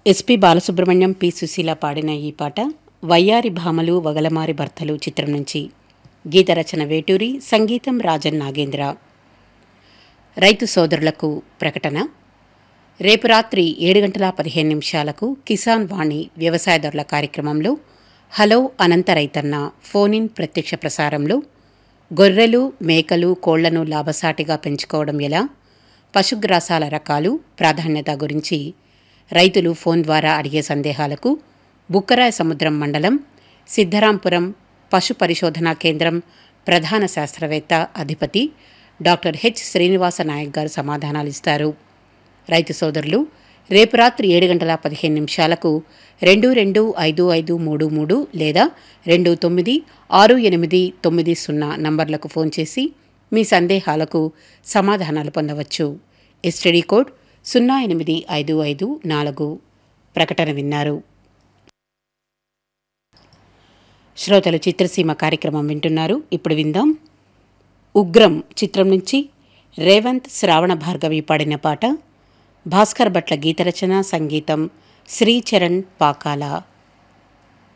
SP Balasubrahmanyam P Susheela పాడిన ఈ పాట వయ్యారి భామలు వగలమారి భర్తలు చిత్రం నుంచి గీత రచన వేటూరి సంగీతం రాజన్ నాగేంద్ర రైతు సోదరులకు ప్రకటన రేపు రాత్రి ఏడు గంటల పదిహేను నిమిషాలకు కిసాన్ వాణి వ్యవసాయదారుల కార్యక్రమంలో హలో అనంత రైతన్న ఫోన్ ఇన్ ప్రత్యక్ష ప్రసారంలో గొర్రెలు మేకలు కోళ్లను లాభసాటిగా పెంచుకోవడం ఎలా పశుగ్రాసాల రకాలు ప్రాధాన్యత గురించి రైతులు ఫోన్ ద్వారా అడిగే సందేహాలకు బుక్కరాయ సముద్రం మండలం సిద్ధరాంపురం పశు పరిశోధనా కేంద్రం ప్రధాన శాస్త్రవేత్త అధిపతి డాక్టర్ హెచ్ శ్రీనివాస నాయక్ గారు సమాధానాలిస్తారు రైతు సోదరులు రేపు రాత్రి ఏడు గంటల పదిహేను నిమిషాలకు రెండు రెండు ఐదు ఐదు మూడు మూడు లేదా రెండు తొమ్మిది ఆరు ఎనిమిది తొమ్మిది సున్నా నంబర్లకు ఫోన్ చేసి మీ సందేహాలకు సమాధానాలు పొందవచ్చు ఎస్టీడీ కోడ్ సున్నా ఎనిమిది ఐదు ఐదు నాలుగు ప్రకటన విన్నారు శ్రోతలు చిత్రసీమ కార్యక్రమం వింటున్నారు ఇప్పుడు విందాం ఉగ్రం చిత్రం నుంచి రేవంత్ శ్రావణ భార్గవి పాడిన పాట భాస్కర్ భట్ల గీతరచన సంగీతం శ్రీచరణ్ పాకాల